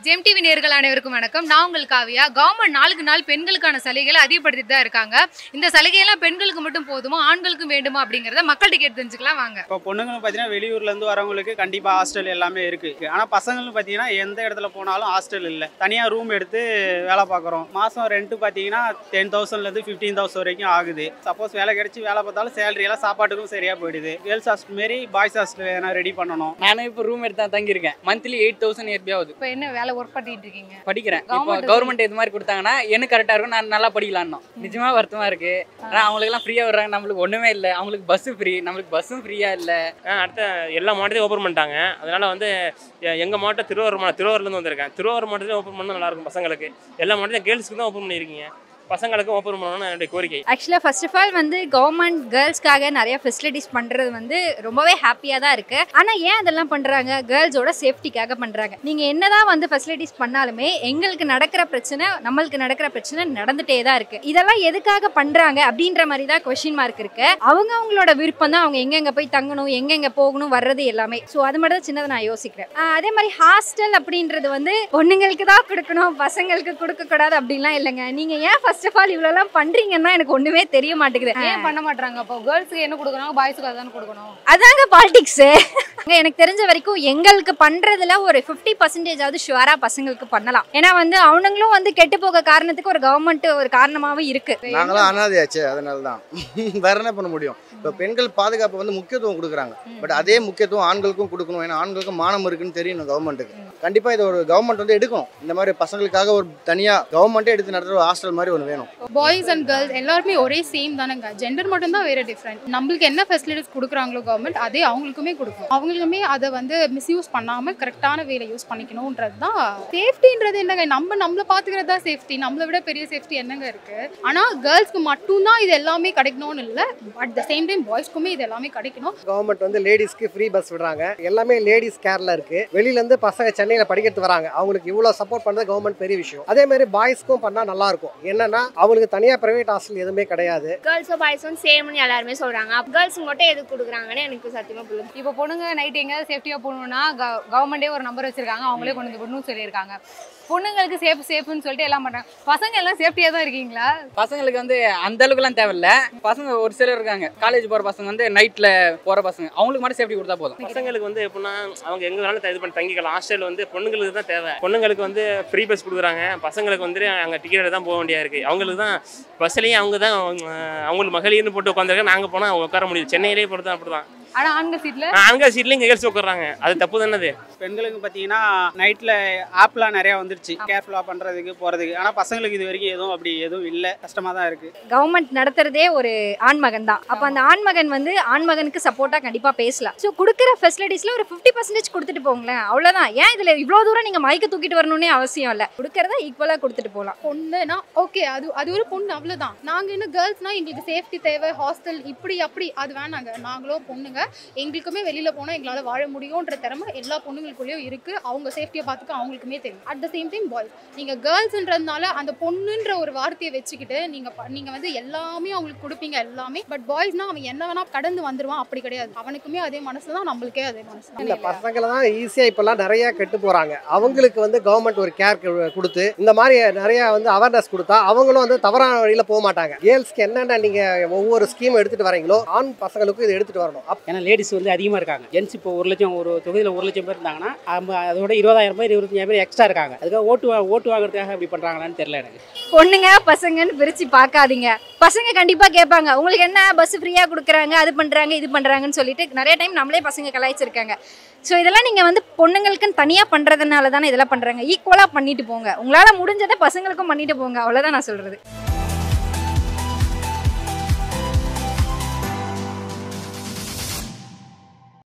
GeM TV நேர்கள் அனைவருக்கும் வணக்கம் நான் உங்கள் காவியா கவர்மெண்ட் நாளுக்கு நாள் பெண்களுக்கான சலுகைகளை அதிகப்படுத்திட்டு தான் இருக்காங்க இந்த சலுகையெல்லாம் பெண்களுக்கு மட்டும் போதுமா ஆண்களுக்கும் வேண்டுமா அப்படிங்கறத மக்கள்கிட்ட கேட்டு தெரிஞ்சுக்கலாம் வாங்க இப்போ பொண்ணுங்களும் பார்த்தீங்கன்னா வெளியூர்லேருந்து வரவங்களுக்கு கண்டிப்பாக ஹாஸ்டல் எல்லாமே இருக்குது ஆனால் பசங்களும் பார்த்தீங்கன்னா எந்த இடத்துல போனாலும் ஹாஸ்டல் இல்லை தனியாக ரூம் எடுத்து வேலை பார்க்குறோம் மாதம் ரெண்ட்டு பார்த்தீங்கன்னா டென் தௌசண்ட்லேருந்து ஃபிஃப்டீன் தௌசண்ட் வரைக்கும் ஆகுது சப்போஸ் வேலை கிடைச்சி வேலை பார்த்தாலும் சேலரி எல்லாம் சாப்பாட்டுக்கும் சரியாக போயிடுது கேர்ள்ஸ் ஹாஸ்டல் மாரி பாய்ஸ் ஹாஸ்டல் எதனா ரெடி பண்ணணும் நானும் இப்போ ரூம் எடுத்து தான் தங்கியிருக்கேன் மந்த்லி எயிட் தௌசண்ட் இயர்பி ஆகுது இப்போ என்ன வேலை ஒர்க் பண்ணிட்டு இருக்கீங்க படிக்கிறேன் இப்போ Government கவர்மெண்ட் இது மாதிரி கொடுத்தாங்கன்னா எனக்கு கரெக்டாக இருக்கும் நான் நல்லா படிக்கலான்னு நிஜமா வருத்தமா இருக்கு ஆனால் அவங்களுக்குலாம் ஃப்ரீயாக விடுறாங்க நம்மளுக்கு ஒன்றுமே இல்லை அவங்களுக்கு பஸ்ஸு ஃப்ரீ நம்மளுக்கு பஸ்ஸும் ஃப்ரீயாக இல்லை ஆ, அடுத்த எல்லா மாவட்டத்தையும் ஓப்பன் பண்ணிட்டாங்க அதனால வந்து எ- எங்க மாவட்டம் திருவாரூர் மா திருவாரூர்லேருந்து வந்திருக்கேன் திருவாரூர் மாவட்டத்தையும் ஓப்பன் பண்ணால் நல்லா இருக்கும் பசங்களுக்கு எல்லா மாவட்டத்தையும் கேர்ள்ஸ்க்கு தான் ஓப்பன் பண்ணியிருக்கீங்க பசங்களுக்கும் ஓப்பன் பண்ணணும்னு என்னுடைய கோரிக்கை ஆக்சுவலாக ஃபர்ஸ்ட் ஆஃப் ஆல் வந்து கவர்மெண்ட் கேர்ள்ஸ்க்காக நிறைய ஃபெசிலிட்டிஸ் பண்ணுறது வந்து ரொம்பவே ஹாப்பியாக தான் இருக்குது ஆனால் ஏன் அதெல்லாம் பண்ணுறாங்க கேர்ள்ஸோட சேஃப்டிக்காக பண்ணுறாங்க நீங்கள் என்னதான் வந்து ஃபெசிலிட்டிஸ் பண்ணாலுமே எங்களுக்கு நடக்கிற பிரச்சனை நம்மளுக்கு நடக்கிற பிரச்சனை நடந்துகிட்டே தான் இருக்குது இதெல்லாம் எதுக்காக பண்ணுறாங்க அப்படின்ற மாதிரி தான் கொஷின் மார்க் இருக்கு அவங்க அவங்களோட விருப்பம் தான் அவங்க எங்கெங்கே போய் தங்கணும் எங்கெங்கே போகணும் வர்றது எல்லாமே ஸோ அது மட்டும் தான் சின்னதை நான் யோசிக்கிறேன் ஆஹ் அதே மாதிரி ஹாஸ்டல் அப்படின்றது வந்து பொண்ணுங்களுக்கு தான் கொடுக்கணும் பசங்களுக்கு கொடுக்கக்கூடாது அப்படின்லாம் இல்லைங்க நீங்கள் ஏன் ஃபர்ஸ்ட் ஆஃப் ஆல் இவ்வளோலாம் பண்ணுறீங்கன்னா எனக்கு ஒன்றுமே தெரிய மாட்டேங்குது ஏன் பண்ண மாட்டாங்க அப்போ கேர்ள்ஸ்க்கு என்ன கொடுக்கணும் பாய்ஸுக்கு அதான கொடுக்கணும் அதாங்க பாலிடிக்ஸு எனக்கு தெரிஞ்ச வரைக்கும் எங்களுக்கு பண்றதுல ஒரு ஃபிஃப்டி பர்சன்டேஜாவது ஷுவரா பசங்களுக்கு பண்ணலாம் ஏன்னா வந்து அவனுங்களும் வந்து கெட்டு போக காரணத்துக்கு ஒரு கவர்மெண்ட் ஒரு காரணமாவும் இருக்கு நாங்களாம் அனாதையாச்சு அதனால தான் வேற என்ன பண்ண முடியும் இப்போ பெண்கள் பாதுகாப்பு வந்து முக்கியத்துவம் கொடுக்குறாங்க பட் அதே முக்கியத்துவம் ஆண்களுக்கும் கொடுக்கணும் ஏன்னா ஆண்களுக்கும் மானம் இருக்குன்னு தெரியணும் கவர்மெண்ட்டுக்கு கண்டிப்பாக இது ஒரு கவர்மெண்ட் வந்து எடுக்கும் இந்த மாதிரி பசங்களுக்காக ஒரு தனியாக கவர்மெண்ட்டே எடுத்து நடத்துகிற ஒரு ஹாஸ்டல் மாதிரி ஒன்று வேணும் பாய்ஸ் அண்ட் கேர்ள்ஸ் எல்லாருமே ஒரே சேம் தானேங்க ஜெண்டர் மட்டும் தான் வேற டிஃப்ரெண்ட் நம்மளுக்கு என்ன ஃபெசிலிட்டிஸ் கொடுக்குறாங்களோ கவர்மெண்ட் அதே அவங்களுக்குமே கொடுக்கும் அவங்களுக்குமே அதை வந்து மிஸ்யூஸ் பண்ணாம கரெக்டான வேலை யூஸ் பண்ணிக்கணும்ன்றது தான் சேஃப்டின்றது என்னங்க நம்ம நம்மள பாத்துக்கிறது தான் சேஃப்டி நம்மளை விட பெரிய சேஃப்டி என்னங்க இருக்கு ஆனா கேர்ள்ஸ்க்கு மட்டும்தான் இது எல்லாமே கிடைக்கணும்னு இல்லை அட் த சேம் டைம் பாய்ஸ்க்குமே இது எல்லாமே கிடைக்கணும் கவர்மெண்ட் வந்து லேடிஸ்க்கு ஃப்ரீ பஸ் விடுறாங்க எல்லாமே லேடிஸ் கேர்ல இருக்கு வெளியில இருந்து பசங்க சென்னையில படிக்கிறது வராங்க அவங்களுக்கு இவ்வளவு சப்போர்ட் பண்ணது கவர்மெண்ட் பெரிய விஷயம் அதே மாதிரி பாய்ஸ்க்கும் பண்ணா நல்லா இருக்கும் என்னன்னா அவங்களுக்கு தனியா பிரைவேட் ஹாஸ்டல் எதுவுமே கிடையாது கேர்ள்ஸும் பாய்ஸும் சேம்னு எல்லாருமே சொல்றாங்க கேர்ள்ஸுக்கு மட்டும் எது கொடுக்குறாங்கன்னு எனக்கு சத்தியமா புரியல இப்போ பொண்ணுங்க நைட் எங்கேயாவது சேஃப்டியாக போகணும்னா கவர்மெண்டே ஒரு நம்பர் வச்சிருக்காங்க அவங்களே கொண்டு வந்து விடணும்னு சொல்லியிருக்காங்க பொண்ணுங்களுக்கு சேஃப் சேஃப்னு சொல்லிட்டு எல்லாம் பண்றாங்க பசங்க எல்லாம் சேஃப்டியாக தான் இருக்கீங்களா பசங்களுக்கு வந்து அந்த அளவுக்குலாம் தேவையில்ல பசங்க ஒரு சிலர் இருக்காங்க காலேஜ் போகிற பசங்க வந்து நைட்டில் போகிற பசங்க அவங்களுக்கு மட்டும் சேஃப்டி கொடுத்தா போதும் பசங்களுக்கு வந்து எப்படின்னா அவங்க எங்க வேணாலும் த- இது பண்ணி தங்கிக்கலாம் ஹாஸ்டல் வந்து பொண்ணுங்களுக்கு தான் தேவை பொண்ணுங்களுக்கு வந்து ஃப்ரீ பஸ் கொடுக்குறாங்க பசங்களுக்கு வந்து அங்கே டிக்கெட் தான் போக வேண்டியா இருக்கு அவங்களுக்கு தான் பஸ்லேயும் அவங்க தான் அஹ், அவங்களுக்கு மகளிர்னு போட்டு உட்காந்துருக்காங்க நாங்கள் போனால் உட்கார முடியும் சென்னையிலேயே பொறுத்தா அப்படி தான் ஆனா ஆண்கள் சீட்ல அங்கே சீட்லேயும் கேர்ள்ஸ் உட்காறாங்க அது தப்பு தானே பெண்களுக்கு பார்த்தீங்கன்னா நைட்டில் ஆப்லாம் நிறையா வந்துருச்சு கேர்ஃபுல்லாக பண்ணுறதுக்கு போகிறதுக்கு ஆனால் பசங்களுக்கு இது வரைக்கும் எதுவும் அப்படி எதுவும் இல்லை கஷ்டமாக தான் இருக்குது கவர்மெண்ட் நடத்துறதே ஒரு ஆண்மகன் தான் அப்போ அந்த ஆண்மகன் வந்து ஆண்மகனுக்கு சப்போர்ட்டா கண்டிப்பா பேசலாம் ஸோ கொடுக்குற ஃபெசிலிட்டிஸ்ல ஒரு ஃபிஃப்டி பர்சன்டேஜ் கொடுத்துட்டு போங்களேன் அவ்வளவுதான் ஏன் இதுல இவ்வளவு தூரம் நீங்க மைக்க தூக்கிட்டு வரணும்னே அவசியம் இல்லை கொடுக்கறத ஈக்குவலா கொடுத்துட்டு போகலாம் பொண்ணுனா ஓகே அது அது ஒரு பொண்ணு அவ்வளோதான் நாங்கள் என்ன கேர்ள்ஸ்னா எங்களுக்கு சேஃப்டி தேவை ஹாஸ்டல் இப்படி அப்படி அது வேணாங்க நாங்களும் பொண்ணுங்க எங்களுக்குமே வெளியில் போனால் எங்களால் வாழ முடியுன்ற திறமை எல்லா பொண்ணுங்களுக்குள்ளேயும் இருக்குது அவங்க சேஃப்டியை பார்த்துக்க அவங்களுக்குமே தெரியும் at the same time boys நீங்கள் கேர்ள்ஸ்ன்றதுனால அந்த பொண்ணுன்ற ஒரு வார்த்தையை வச்சுக்கிட்டு நீங்கள் நீங்கள் வந்து எல்லாமே அவங்களுக்கு கொடுப்பீங்க எல்லாமே பட் பாய்ஸ்னா அவன் என்ன வேணா கடந்து வந்துருவான் அப்படி கிடையாது அவனுக்குமே அதே மனசு தான் நம்மளுக்கே அதே மனசு இல்ல தான் பசங்களை தான் ஈஸியா இப்பெல்லாம் நிறைய கெட்டு போறாங்க அவங்களுக்கு வந்து கவர்மெண்ட் ஒரு கேர் கொடுத்து இந்த மாதிரி நிறைய வந்து அவேர்னஸ் கொடுத்தா அவங்களும் வந்து தவறான வழியில போக மாட்டாங்க கேர்ள்ஸ்க்கு என்னென்ன நீங்க ஒவ்வொரு ஸ்கீம் எடுத்துட்டு வரீங்களோ ஆண் பசங்களுக்கும் இது எடுத்துட்டு வரணும் அப்ப ஏன்னா லேடிஸ் வந்து அதிகமாக இருக்காங்க ஜென்ஸ் இப்போ ஒரு லட்சம் ஒரு தொகுதியில் ஒரு லட்சம் பேர் இருந்தாங்கன்னா அம்ப- அதோட இருபதாயிரம் பேர் இருபத்தஞ்சாயிரம் பேர் எக்ஸ்ட்ரா இருக்காங்க அதுக்காக ஓட்டு வா- ஓட்டு வாங்குறதுக்காக இப்படி பண்ணுறாங்களான்னு தெரியல எனக்கு பொண்ணுங்க பசங்கன்னு பிரிச்சு பார்க்காதீங்க பசங்க கண்டிப்பா கேட்பாங்க உங்களுக்கு என்ன பஸ் ஃப்ரீயா கொடுக்குறாங்க அது பண்றாங்க இது பண்றாங்கன்னு சொல்லிட்டு நிறைய டைம் நம்மளே பசங்க கலாய்ச்சிருக்காங்க ஸோ இதெல்லாம் நீங்க வந்து பொண்ணுங்களுக்குன்னு தனியா பண்றதுனால தானே இதெல்லாம் பண்றாங்க ஈக்குவலா பண்ணிட்டு போங்க உங்களால முடிஞ்சதை பசங்களுக்கும் பண்ணிட்டு போங்க அவ்வளவுதான் நான் சொல்றது